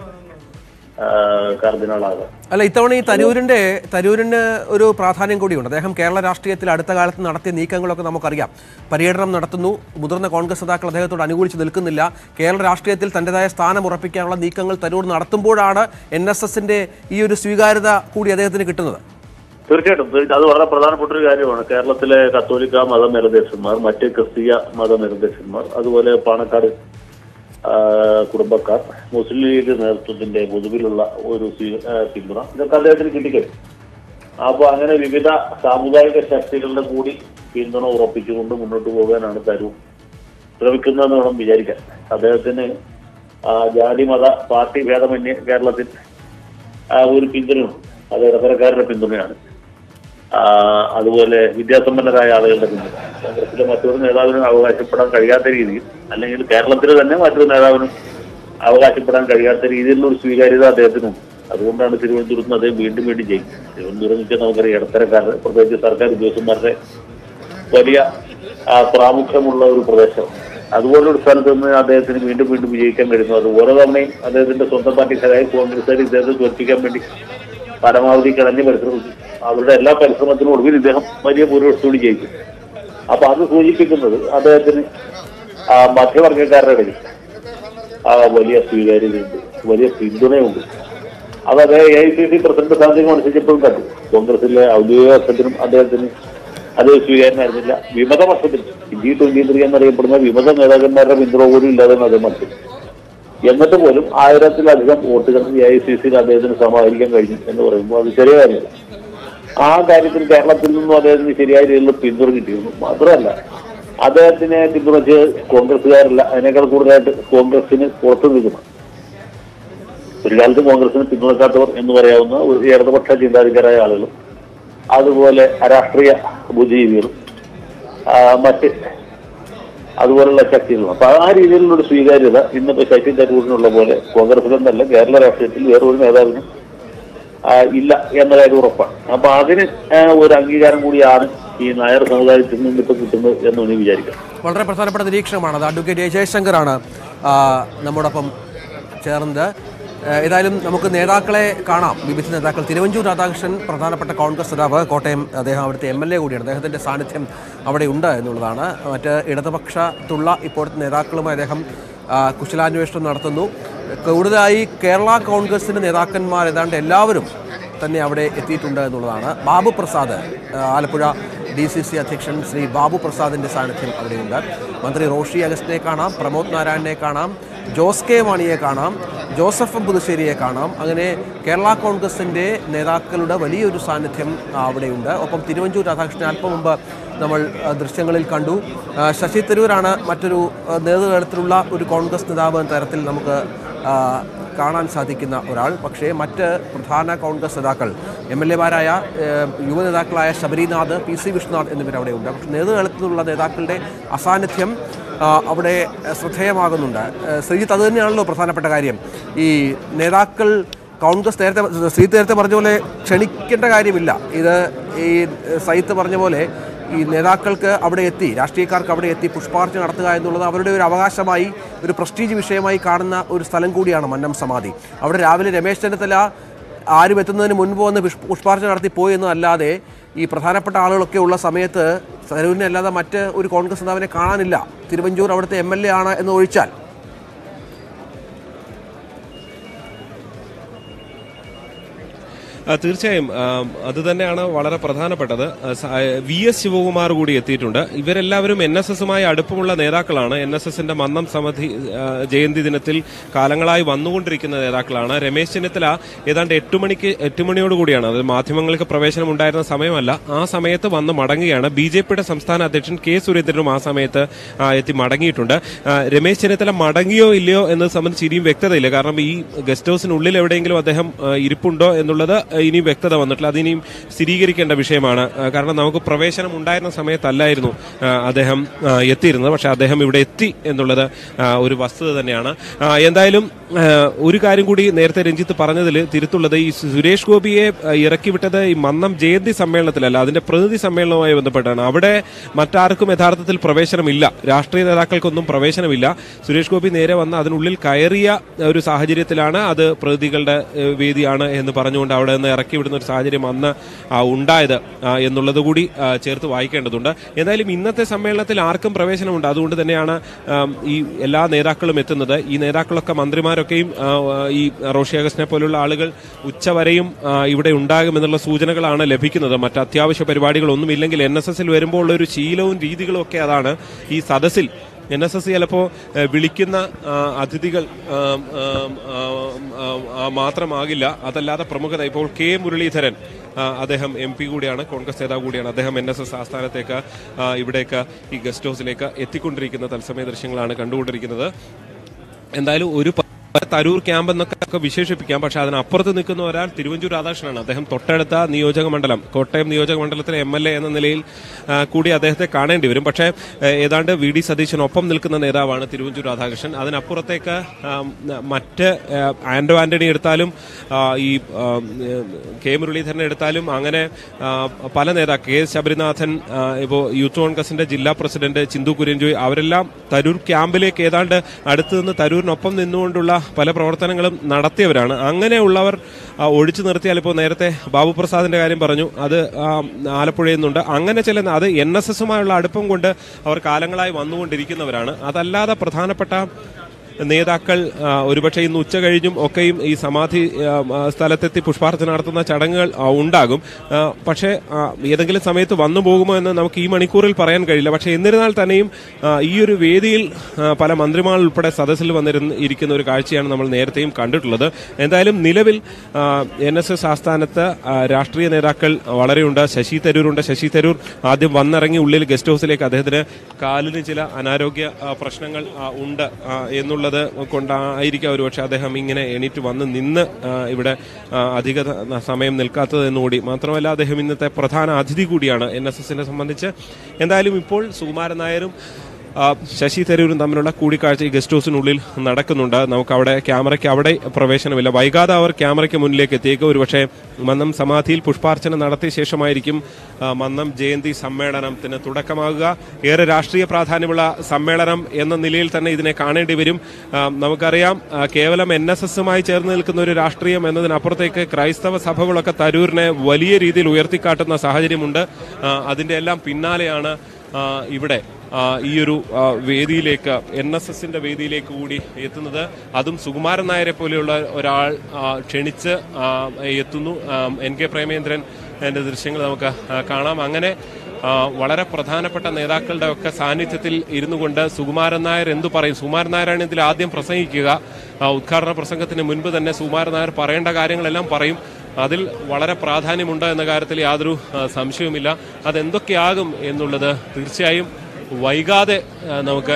കർദിനാളാകാം അല്ല ഇത്തവണ ഈ തരൂരിന്റെ തരൂരിന് ഒരു പ്രാധാന്യം കൂടിയുണ്ട് അദ്ദേഹം കേരള രാഷ്ട്രീയത്തിൽ അടുത്ത കാലത്ത് നടത്തിയ നീക്കങ്ങളൊക്കെ നമുക്കറിയാം പര്യടനം നടത്തുന്നു മുതിർന്ന കോൺഗ്രസ് നേതാക്കൾ അദ്ദേഹത്തോട് അനുകൂലിച്ച് നിൽക്കുന്നില്ല കേരള രാഷ്ട്രീയത്തിൽ തൻ്റെതായ സ്ഥാനം ഉറപ്പിക്കാനുള്ള നീക്കങ്ങൾ തരൂർ നടത്തുമ്പോഴാണ് എൻ എസ് എസിന്റെ ഈ ഒരു സ്വീകാര്യത കൂടി അദ്ദേഹത്തിന് കിട്ടുന്നത് തീർച്ചയായിട്ടും തീർച്ച- അത് വളരെ പ്രധാനപ്പെട്ട ഒരു കാര്യമാണ് കേരളത്തിലെ കത്തോലിക്ക മതനിരപേക്ഷന്മാർ മറ്റ് ക്രിസ്തീയ മതനിരപേക്ഷന്മാർ അതുപോലെ പാണക്കാട് ആ, കുടുംബക്കാർ മുസ്ലിം ലീഗ് നേതൃത്വത്തിന്റെ പൊതുവിലുള്ള ഒരു സ്വീ- ആ, പിന്തുണ ഇതൊക്കെ അദ്ദേഹത്തിന് കിട്ടിക്കഴിഞ്ഞു അപ്പൊ അങ്ങനെ വിവിധ സാമുദായിക ശക്തികളുടെ കൂടി പിന്തുണ ഉറപ്പിച്ചുകൊണ്ട് മുന്നോട്ട് പോകാനാണ് തരൂർ ശ്രമിക്കുന്നതെന്ന് വേണം വിചാരിക്കാൻ അദ്ദേഹത്തിന് ആ, ജാതി മത പാർട്ടി ഭേദമന്യേ കേരളത്തിൽ ആ, ഒരു പിന്തുണയുണ്ട് അത് ഇടത്തരക്കാരുടെ പിന്തുണയാണ് ആ, അതുപോലെ വിദ്യാസമ്പന്നരായ ആളുകളുടെ പിന്തുണ കോൺഗ്രസിലെ മറ്റൊരു നേതാവിനും അവകാശപ്പെടാൻ കഴിയാത്ത രീതിയിൽ അല്ലെങ്കിൽ കേരളത്തിൽ തന്നെ മറ്റൊരു നേതാവിനും അവകാശപ്പെടാൻ കഴിയാത്ത രീതിയിലുള്ള ഒരു സ്വീകാര്യത അദ്ദേഹത്തിനുണ്ട് അതുകൊണ്ടാണ് തിരുവനന്തപുരത്ത് നിന്ന് അദ്ദേഹം വീണ്ടും വീണ്ടും ജയിക്കും തിരുവനന്തപുരം എന്ന് വെച്ചാൽ നമുക്കറിയാം ഇടത്തരക്കാരുടെ പ്രത്യേകിച്ച് സർക്കാർ ഉദ്യോഗസ്ഥന്മാരുടെ വലിയ ആ, പ്രാമുഖ്യമുള്ള ഒരു പ്രദേശം അതുപോലൊരു സ്ഥലത്ത് നിന്ന് അദ്ദേഹത്തിന് വീണ്ടും വീണ്ടും വിജയിക്കാൻ കഴിയുന്നു അത് ഓരോ തവണയും അദ്ദേഹത്തിന്റെ സ്വന്തം പാർട്ടിക്കാരായ കോൺഗ്രസ്സുകാർ ഇദ്ദേഹത്തെ തോൽപ്പിക്കാൻ വേണ്ടി പരമാവധി കിടഞ്ഞ് പരിശ്രമിച്ചു അവരുടെ എല്ലാ പരിശ്രമത്തിനും ഒടുവിൽ ഇദ്ദേഹം വലിയ ഭൂരിപക്ഷത്തോട് ജയിക്കും അപ്പൊ അത് സൂചിപ്പിക്കുന്നത് അദ്ദേഹത്തിന് ആ, മധ്യവർഗക്കാരുടെ ഇടയിൽ ആ വലിയ സ്വീകാര്യതയുണ്ട് വലിയ പിന്തുണയുണ്ട് അത് അദ്ദേഹം A I C C president സ്ഥാനത്തേക്ക് മത്സരിച്ചപ്പോഴും കണ്ടു കോൺഗ്രസിലെ ഔദ്യോഗിക വർഷത്തിനും അദ്ദേഹത്തിന് അത് സ്വീകാര്യനായിരുന്നില്ല വിമത വർഷത്തിൽ ജി ട്വന്റി ത്രീ എന്നറിയപ്പെടുന്ന വിമത നേതാക്കന്മാരുടെ പിന്തുണ പോലും ഇല്ലാതെ അദ്ദേഹം മത്സരിച്ചു എന്നിട്ട് പോലും ആയിരത്തിലധികം വോട്ടുകൾ എ ഐ സി സിയിൽ അദ്ദേഹത്തിന് സമാഹരിക്കാൻ കഴിഞ്ഞു എന്ന് പറയുമ്പോൾ അത് ചെറിയ കാര്യമല്ല ആ കാര്യത്തിൽ കേരളത്തിൽ നിന്നും അദ്ദേഹത്തിന് ശരിയായ രീതിയിൽ പിന്തുണ കിട്ടിയിരുന്നു മാത്രമല്ല അദ്ദേഹത്തിനെ പിന്തുണച്ച് കോൺഗ്രസ്സുകാരല്ല അതിനേക്കാൾ കൂടുതലായിട്ട് കോൺഗ്രസിന് പുറത്തു നിൽക്കുന്നു ഒരു കാലത്ത് കോൺഗ്രസിന് പിന്തുണക്കാത്തവർ എന്ന് പറയാവുന്ന ഒരു ഇടതുപക്ഷ ചിന്താധികാരായ ആളുകളും അതുപോലെ അരാഷ്ട്രീയ ബുദ്ധിജീവികളും ആ, മറ്റ് അതുപോലുള്ള ശക്തികളും അപ്പൊ ആ രീതിയിലുള്ള ഒരു സ്വീകാര്യത ഇന്നിപ്പോ ശശി തരൂരിനുള്ള പോലെ കോൺഗ്രസിലെന്നല്ല കേരള രാഷ്ട്രീയത്തിൽ വേറൊരു നേതാവിനും ആ, ഇല്ല എന്ന കാര്യം ഉറപ്പാണ് അപ്പൊ അതിന് ആ, ഒരു അംഗീകാരം കൂടിയാണ് ഈ നായർ സമുദായത്തിൽ നിന്ന് ഇപ്പൊ കിട്ടുന്നത് എന്ന് വേണമെങ്കിൽ വിചാരിക്കാം വളരെ പ്രധാനപ്പെട്ട നിരീക്ഷണമാണ് അത് അഡ്വക്കേറ്റ് എ ജയശങ്കറാണ് ആ, നമ്മോടൊപ്പം ചേർന്നത് ആ, ഏതായാലും നമുക്ക് നേതാക്കളെ കാണാം വിവിധ നേതാക്കൾ തിരുവഞ്ചൂർ രാധാകൃഷ്ണൻ പ്രധാനപ്പെട്ട കോൺഗ്രസ് നേതാവ് കോട്ടയം അദ്ദേഹം അവിടുത്തെ എം എൽ എ കൂടിയാണ് അദ്ദേഹത്തിൻ്റെ സാന്നിധ്യം അവിടെ ഉണ്ട് എന്നുള്ളതാണ് മറ്റ് ഇടതുപക്ഷത്തുള്ള ഇപ്പോഴത്തെ നേതാക്കളുമായി അദ്ദേഹം ആ, കുശലാന്വേഷണം നടത്തുന്നു കൂടുതലായി കേരള കോൺഗ്രസിൻ്റെ നേതാക്കന്മാർ ഏതാണ്ട് എല്ലാവരും തന്നെ അവിടെ എത്തിയിട്ടുണ്ട് എന്നുള്ളതാണ് ബാബു പ്രസാദ് ആ, ആലപ്പുഴ ഡി സി സി അധ്യക്ഷൻ ശ്രീ ബാബു പ്രസാദിന്റെ സാന്നിധ്യം അവിടെയുണ്ട് മന്ത്രി റോഷി അഗസ്റ്റിനെ കാണാം പ്രമോദ് നാരായണനെ കാണാം ജോസ് കെ മാണിയെ കാണാം ജോസഫ് പുതുശ്ശേരിയെ കാണാം അങ്ങനെ കേരള കോൺഗ്രസിന്റെ നേതാക്കളുടെ വലിയൊരു സാന്നിധ്യം ആ, അവിടെയുണ്ട് ഒപ്പം തിരുവഞ്ചൂർ രാധാകൃഷ്ണൻ അല്പം മുമ്പ് നമ്മൾ ആ, ദൃശ്യങ്ങളിൽ കണ്ടു ആ, ശശി തരൂരാണ് മറ്റൊരു ആ, നേതൃതലത്തിലുള്ള ഒരു കോൺഗ്രസ് നേതാവ് എന്ന തരത്തിൽ നമുക്ക് ആ, കാണാൻ സാധിക്കുന്ന ഒരാൾ പക്ഷേ മറ്റ് പ്രധാന കോൺഗ്രസ് നേതാക്കൾ എം എൽ എമാരായ യുവ നേതാക്കളായ ശബരിനാഥ് പി സി വിഷ്ണുനാഥ് എന്നിവർ അവിടെയുണ്ട് പക്ഷേ നേതൃതലത്തിലുള്ള നേതാക്കളുടെ അസാന്നിധ്യം ആ, അവിടെ ആ, ശ്രദ്ധേയമാകുന്നുണ്ട് ആ, ശ്രീജിത്ത് അത് തന്നെയാണല്ലോ പ്രധാനപ്പെട്ട കാര്യം ഈ നേതാക്കൾ കോൺഗ്രസ് നേരത്തെ ശ്രീ നേരത്തെ പറഞ്ഞ പോലെ ക്ഷണിക്കേണ്ട കാര്യമില്ല ഇത് ഈ സൈത്ത് പറഞ്ഞ പോലെ ഈ നേതാക്കൾക്ക് അവിടെ എത്തി രാഷ്ട്രീയക്കാർക്ക് അവിടെ എത്തി പുഷ്പാർച്ചന നടത്തുക എന്നുള്ളത് അവരുടെ ഒരു അവകാശമായി ഒരു പ്രസ്റ്റീജ് വിഷയമായി കാണുന്ന ഒരു സ്ഥലം കൂടിയാണ് മന്നം സമാധി അവിടെ രാവിലെ രമേശ് ചെന്നിത്തല ആരും എത്തുന്നതിന് മുൻപ് വന്ന് പുഷ്- പുഷ്പാർച്ചന നടത്തി പോയി എന്നല്ലാതെ ഈ പ്രധാനപ്പെട്ട ആളുകളൊക്കെ ഉള്ള സമയത്ത് തരൂരിനെ അല്ലാതെ മറ്റ് ഒരു കോൺഗ്രസ് നേതാവിനെ കാണാനില്ല തിരുവഞ്ചൂർ അവിടുത്തെ എം എൽ എ ആണ് എന്ന് ഒഴിച്ചാൽ ആ, തീർച്ചയായും ആ, അത് തന്നെയാണ് വളരെ പ്രധാനപ്പെട്ടത് ആ, സ- ആ, വി എസ് ശിവകുമാർ കൂടി എത്തിയിട്ടുണ്ട് ഇവരെല്ലാവരും എൻ എസ് എസുമായി അടുപ്പമുള്ള നേതാക്കളാണ് എൻ എസ് എസിന്റെ മന്നം സമിതി ആ, ജയന്തി ദിനത്തിൽ കാലങ്ങളായി വന്നുകൊണ്ടിരിക്കുന്ന നേതാക്കളാണ് രമേശ് ചെന്നിത്തല ഏതാണ്ട് എട്ട് മണിക്ക് എട്ട് മണിയോടുകൂടിയാണ് അത് മാധ്യമങ്ങൾക്ക് പ്രവേശനം ഉണ്ടായിരുന്ന സമയമല്ല ആ സമയത്ത് വന്ന് മടങ്ങുകയാണ് ബി ജെ പിയുടെ സംസ്ഥാന അധ്യക്ഷൻ കെ സുരേന്ദ്രനും ആ സമയത്ത് ആ, എത്തി മടങ്ങിയിട്ടുണ്ട് ആ, രമേശ് ചെന്നിത്തല മടങ്ങിയോ ഇല്ലയോ എന്നത് സംബന്ധിച്ച് ഇനിയും വ്യക്തതയില്ല കാരണം ഈ ഗസ്റ്റ് ഹൗസിനുള്ളിൽ എവിടെയെങ്കിലും അദ്ദേഹം ആ, ഇരിപ്പുണ്ടോ എന്നുള്ളത് ഇനിയും വ്യക്തത വന്നിട്ടില്ല അതിനിയും സ്ഥിരീകരിക്കേണ്ട വിഷയമാണ് ആ, കാരണം നമുക്ക് പ്രവേശനം ഉണ്ടായിരുന്ന സമയത്തല്ലായിരുന്നു ആ, അദ്ദേഹം ആ, എത്തിയിരുന്നത് പക്ഷെ അദ്ദേഹം ഇവിടെ എത്തി എന്നുള്ളത് ആ, ഒരു വസ്തുത തന്നെയാണ് ആ, എന്തായാലും ആ, ഒരു കാര്യം കൂടി നേരത്തെ രഞ്ജിത്ത് പറഞ്ഞതിൽ തിരുത്തുള്ളത് ഈ സുരേഷ് ഗോപിയെ ആ, ഇറക്കി വിട്ടത് ഈ മന്നം ജയന്തി സമ്മേളനത്തിലല്ല അതിന്റെ പ്രതിനിധി സമ്മേളനവുമായി ബന്ധപ്പെട്ടാണ് അവിടെ മറ്റാർക്കും യഥാർത്ഥത്തിൽ പ്രവേശനമില്ല രാഷ്ട്രീയ നേതാക്കൾക്കൊന്നും പ്രവേശനമില്ല സുരേഷ് ഗോപി നേരെ വന്ന് അതിനുള്ളിൽ കയറിയ ഒരു സാഹചര്യത്തിലാണ് അത് പ്രതികളുടെ ഏഹ്, വേദിയാണ് എന്ന് പറഞ്ഞുകൊണ്ട് അവിടെ നിന്ന് ഇറക്കി വിടുന്ന ഒരു സാഹചര്യം അന്ന് ആ, ഉണ്ടായത് ആ, എന്നുള്ളത് കൂടി ആ, ചേർത്ത് വായിക്കേണ്ടതുണ്ട് എന്തായാലും ഇന്നത്തെ സമ്മേളനത്തിൽ ആർക്കും പ്രവേശനമുണ്ട് അതുകൊണ്ട് തന്നെയാണ് ആം, ഈ എല്ലാ നേതാക്കളും എത്തുന്നത് ഈ നേതാക്കളൊക്കെ മന്ത്രിമാരൊക്കെയും ആ, ആ, ഈ റോഷി അഗസ്റ്റിനെ പോലുള്ള ആളുകൾ ഉച്ചവരെയും ആ, ഇവിടെ ഉണ്ടാകുമെന്നുള്ള സൂചനകളാണ് ലഭിക്കുന്നത് മറ്റ് അത്യാവശ്യ പരിപാടികളൊന്നും ഇല്ലെങ്കിൽ എൻ എസ് എസിൽ വരുമ്പോൾ ഉള്ള ഒരു ശീലവും രീതികളും ഒക്കെ അതാണ് ഈ സദസ്സിൽ എൻ എസ് എസ് ചിലപ്പോൾ വിളിക്കുന്ന ആ, അതിഥികൾ ആം, ആം, ആം, ആം, ആ, മാത്രമാകില്ല അതല്ലാതെ പ്രമുഖത ഇപ്പോൾ കെ മുരളീധരൻ ആ, അദ്ദേഹം എം പി കൂടിയാണ് കോൺഗ്രസ് നേതാവ് കൂടിയാണ് അദ്ദേഹം എൻ എസ് എസ് ആസ്ഥാനത്തേക്ക് ആ, ഇവിടേക്ക് ഈ ഗസ്റ്റ് ഹൗസിലേക്ക് എത്തിക്കൊണ്ടിരിക്കുന്ന തത്സമയ ദൃശ്യങ്ങളാണ് കണ്ടുകൊണ്ടിരിക്കുന്നത് എന്തായാലും ഒരു പ- തരൂർ ക്യാമ്പ് എന്നൊക്കെ ഒക്കെ വിശേഷിപ്പിക്കാം പക്ഷെ അതിനപ്പുറത്ത് നിൽക്കുന്ന ഒരാൾ തിരുവഞ്ചൂർ രാധാകൃഷ്ണനാണ് അദ്ദേഹം തൊട്ടടുത്ത നിയോജക മണ്ഡലം കോട്ടയം നിയോജക മണ്ഡലത്തിലെ എം എൽ എ എന്ന നിലയിൽ ആ, കൂടി അദ്ദേഹത്തെ കാണേണ്ടി വരും പക്ഷേ ഏ, ഏതാണ്ട് വി ഡി സതീശനൊപ്പം നിൽക്കുന്ന നേതാവാണ് തിരുവഞ്ചൂർ രാധാകൃഷ്ണൻ അതിനപ്പുറത്തേക്ക് ആ, മറ്റ് ആ, ആന്റോ ആന്റണി എടുത്താലും ആ, ഈ ആ, കെ മുരളീധരനെ എടുത്താലും അങ്ങനെ ആ, പല നേതാക്കൾ കെ എസ് ശബരിനാഥൻ ആ, ഇപ്പോൾ യൂത്ത് കോൺഗ്രസിന്റെ ജില്ലാ പ്രസിഡന്റ് ചിന്തു കുര്യൻജോയ് അവരെല്ലാം തരൂർ ക്യാമ്പിലേക്ക് ഏതാണ്ട് അടുത്ത് നിന്ന് തരൂരിനൊപ്പം നിന്നുകൊണ്ടുള്ള പല പ്രവർത്തനങ്ങളും നടത്തിയവരാണ് അങ്ങനെയുള്ളവർ ആ, ഒഴിച്ചു നിർത്തിയാൽ ഇപ്പോൾ നേരത്തെ ബാബു പ്രസാദിന്റെ കാര്യം പറഞ്ഞു അത് ആ, ആലപ്പുഴയിൽ നിന്നുണ്ട് അങ്ങനെ ചില അത് എൻ എസ് എസുമായുള്ള അടുപ്പം കൊണ്ട് അവർ കാലങ്ങളായി വന്നുകൊണ്ടിരിക്കുന്നവരാണ് അതല്ലാതെ പ്രധാനപ്പെട്ട നേതാക്കൾ ആ, ഒരുപക്ഷെ ഇന്ന് ഉച്ച കഴിഞ്ഞും ഒക്കെയും ഈ സമാധി ആ, ആ, സ്ഥലത്തെത്തി പുഷ്പാർച്ചന നടത്തുന്ന ചടങ്ങുകൾ ആ, ഉണ്ടാകും ആ, പക്ഷേ ആ, ഏതെങ്കിലും സമയത്ത് വന്നു പോകുമോ എന്ന് നമുക്ക് ഈ മണിക്കൂറിൽ പറയാൻ കഴിയില്ല പക്ഷേ എന്നിരുന്നാൽ തന്നെയും ആ, ഈ ഒരു വേദിയിൽ ആ, പല മന്ത്രിമാർ ഉൾപ്പെടെ സദസ്സിൽ വന്നിരുന്ന് ഇരിക്കുന്ന ഒരു കാഴ്ചയാണ് നമ്മൾ നേരത്തെയും കണ്ടിട്ടുള്ളത് എന്തായാലും നിലവിൽ എൻ എസ് എസ് ആസ്ഥാനത്ത് ആ, രാഷ്ട്രീയ നേതാക്കൾ വളരെയുണ്ട് ശശി തരൂരുണ്ട് ശശി തരൂർ ആദ്യം വന്നിറങ്ങി ഉള്ളിൽ ഗസ്റ്റ് ഹൗസിലേക്ക് അദ്ദേഹത്തിന് കാലിന് ചില അനാരോഗ്യ ആ, പ്രശ്നങ്ങൾ ആ, ഉണ്ട് ആ, എന്നുള്ളത് കൊണ്ടായിരിക്കാം ഒരുപക്ഷെ അദ്ദേഹം ഇങ്ങനെ എണീറ്റ് വന്ന് നിന്ന് ആ, ഇവിടെ ആ, അധിക ത- സമയം നിൽക്കാത്തത് എന്നുകൂടി മാത്രമല്ല അദ്ദേഹം ഇന്നത്തെ പ്രധാന അതിഥി കൂടിയാണ് എൻ എസ് എസിനെ സംബന്ധിച്ച് എന്തായാലും ഇപ്പോൾ സുകുമാരൻ നായരും ആ, ശശി തരൂരും തമ്മിലുള്ള കൂടിക്കാഴ്ച ഈ ഗസ്റ്റ് ഹൗസിനുള്ളിൽ നടക്കുന്നുണ്ട് നമുക്ക് അവിടെ ക്യാമറയ്ക്ക് അവിടെ പ്രവേശനമില്ല വൈകാതെ അവർ ക്യാമറയ്ക്ക് മുന്നിലേക്ക് എത്തിയേക്കും ഒരുപക്ഷെ മന്നം സമാധിയിൽ പുഷ്പാർച്ചന നടത്തിയ ശേഷമായിരിക്കും ആ, മന്നം ജയന്തി സമ്മേളനത്തിന് തുടക്കമാകുക ഏറെ രാഷ്ട്രീയ പ്രാധാന്യമുള്ള സമ്മേളനം എന്ന നിലയിൽ തന്നെ ഇതിനെ കാണേണ്ടി വരും ആ, നമുക്കറിയാം ആ, കേവലം എൻ എസ് എസുമായി ചേർന്ന് നിൽക്കുന്ന ഒരു രാഷ്ട്രീയം എന്നതിനപ്പുറത്തേക്ക് ക്രൈസ്തവ സഭകളൊക്കെ തരൂരിനെ വലിയ രീതിയിൽ ഉയർത്തിക്കാട്ടുന്ന സാഹചര്യമുണ്ട് ആ, അതിന്റെ എല്ലാം പിന്നാലെയാണ് ആ, ഇവിടെ ആ, ഈ ഒരു ആ, വേദിയിലേക്ക് എൻ എസ് എസിന്റെ വേദിയിലേക്ക് കൂടി എത്തുന്നത് അതും സുകുമാരൻ നായരെ പോലെയുള്ള ഒരാൾ ആ, ക്ഷണിച്ച് ആ, എത്തുന്നു ആ, എൻ കെ പ്രേമേന്ദ്രൻ എന്റെ ദൃശ്യങ്ങൾ നമുക്ക് ആ, കാണാം അങ്ങനെ ആ, വളരെ പ്രധാനപ്പെട്ട നേതാക്കളുടെ ഒക്കെ സാന്നിധ്യത്തിൽ ഇരുന്നു കൊണ്ട് സുകുമാരൻ നായർ എന്തു പറയും സുകുമാരൻ നായരാണ് ഇതിൽ ആദ്യം പ്രസംഗിക്കുക ആ, ഉദ്ഘാടന പ്രസംഗത്തിന് മുൻപ് തന്നെ സുകുമാരൻ നായർ പറയേണ്ട കാര്യങ്ങളെല്ലാം പറയും അതിൽ വളരെ പ്രാധാന്യമുണ്ട് എന്ന കാര്യത്തിൽ യാതൊരു ആ, സംശയവുമില്ല അതെന്തൊക്കെയാകും എന്നുള്ളത് തീർച്ചയായും വൈകാതെ ആ, നമുക്ക്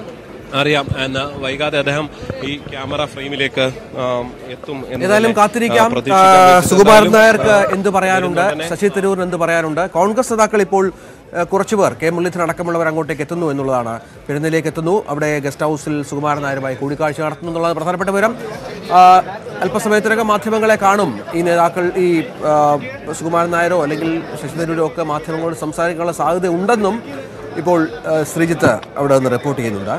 അറിയാം എന്ന് വൈകാതെ അദ്ദേഹം ഈ ക്യാമറ ഫ്രെയിമിലേക്ക് ആ, എത്തും എന്ന് ഏതായാലും തന്നെ, കാത്തിരിക്കാം ആ, പ്രതീക്ഷിക്കാം. ആ, സുകുമാരൻ എന്തായാലും, നായർക്ക് ആ, എന്ത് പറയാനുണ്ട് വരും തന്നെ ശശി തരൂരിന് എന്ത് പറയാനുണ്ട് കോൺഗ്രസ് നേതാക്കൾ ഇപ്പോൾ ആ, കുറച്ചുപേർ കെ മുരളീധരൻ അടക്കമുള്ളവർ അങ്ങോട്ടേക്ക് എത്തുന്നു എന്നുള്ളതാണ് പെരുന്നിലേക്ക് എത്തുന്നു അവിടെ ഗസ്റ്റ് ഹൗസിൽ സുകുമാരൻ നായരുമായി കൂടിക്കാഴ്ച നടത്തുന്നു എന്നുള്ളത് പ്രധാനപ്പെട്ട വിവരം ആ, അല്പസമയത്തിനകം മാധ്യമങ്ങളെ കാണും ഈ നേതാക്കൾ ഈ ആ, സുകുമാരൻ നായരോ അല്ലെങ്കിൽ ശശി തരൂരോ ഒക്കെ മാധ്യമങ്ങളോട് സംസാരിക്കാനുള്ള സാധ്യത ഉണ്ടെന്നും ഇപ്പോൾ ആ, ശ്രീജിത്ത് അവിടെ നിന്ന് റിപ്പോർട്ട് ചെയ്യുന്നുണ്ട്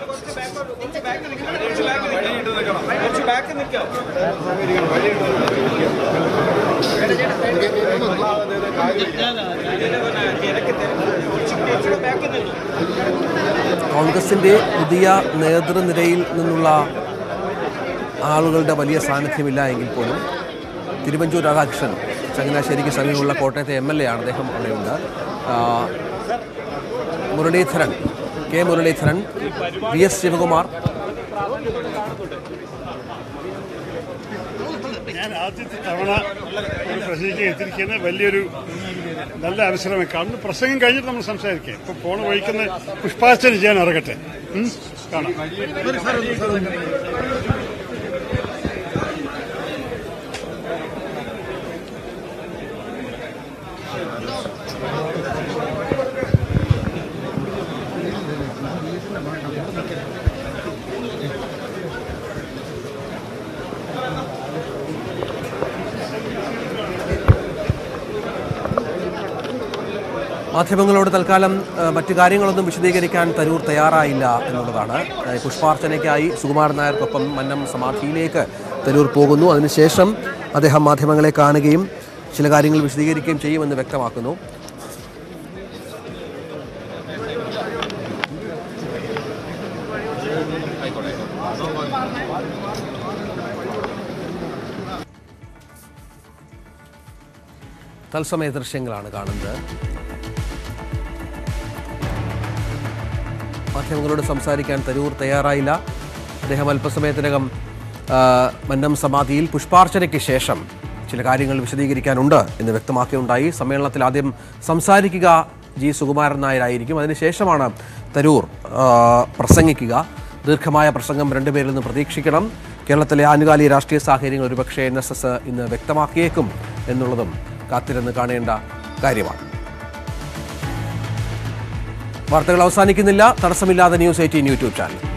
കോൺഗ്രസിന്റെ പുതിയ നേതൃനിരയിൽ നിന്നുള്ള ആളുകളുടെ വലിയ സാന്നിധ്യമില്ല എങ്കിൽ പോലും തിരുവഞ്ചൂർ രാധാകൃഷ്ണൻ ചങ്ങനാശ്ശേരിക്ക് സമീപമുള്ള കോട്ടയത്തെ എം എൽ എ ആണ് അദ്ദേഹം അവിടെയുണ്ട് ആ, Muraleedharan K Muraleedharan V S Sivakumar ഞാൻ ആദ്യത്തെ തവണ ഒരു പ്രസംഗിക്കാൻ എത്തിയിരിക്കുന്ന വലിയൊരു നല്ല അവസരമായി കാണുന്നു പ്രസംഗം കഴിഞ്ഞിട്ട് നമ്മൾ സംസാരിക്കാം ഇപ്പൊ പോണ വഹിക്കുന്ന പുഷ്പാർച്ചന ചെയ്യാൻ ഇറങ്ങട്ടെ ഉം? കാണാം മാധ്യമങ്ങളോട് തൽക്കാലം ആ, മറ്റു കാര്യങ്ങളൊന്നും വിശദീകരിക്കാൻ തരൂർ തയ്യാറായില്ല എന്നുള്ളതാണ് ആ, പുഷ്പാർച്ചനയ്ക്കായി സുകുമാരൻ നായർക്കൊപ്പം മന്നം സമാധിയിലേക്ക് തരൂർ പോകുന്നു അതിനുശേഷം അദ്ദേഹം മാധ്യമങ്ങളെ കാണുകയും ചില കാര്യങ്ങൾ വിശദീകരിക്കുകയും ചെയ്യുമെന്ന് വ്യക്തമാക്കുന്നു തത്സമയ ദൃശ്യങ്ങളാണ് കാണുന്നത് മാധ്യമങ്ങളോട് സംസാരിക്കാൻ തരൂർ തയ്യാറായില്ല അദ്ദേഹം അല്പസമയത്തിനകം ആ, മന്നം സമാധിയിൽ പുഷ്പാർച്ചനയ്ക്ക് ശേഷം ചില കാര്യങ്ങൾ വിശദീകരിക്കാനുണ്ട് എന്ന് വ്യക്തമാക്കുകയുണ്ടായി സമ്മേളനത്തിൽ ആദ്യം സംസാരിക്കുക ജി സുകുമാരൻ നായരായിരിക്കും അതിനുശേഷമാണ് തരൂർ ആ, പ്രസംഗിക്കുക ദീർഘമായ പ്രസംഗം രണ്ടുപേരിൽ നിന്ന് പ്രതീക്ഷിക്കണം കേരളത്തിലെ ആനുകാലിക രാഷ്ട്രീയ സാഹചര്യങ്ങൾ ഒരുപക്ഷെ എൻ എസ് എസ് ഇന്ന് വ്യക്തമാക്കിയേക്കും എന്നുള്ളതും കാത്തിരുന്ന് കാണേണ്ട കാര്യമാണ് വാർത്തകൾ അവസാനിക്കുന്നില്ല തടസ്സമില്ലാതെ ന്യൂസ് എയ്റ്റീൻ യൂട്യൂബ് ചാനൽ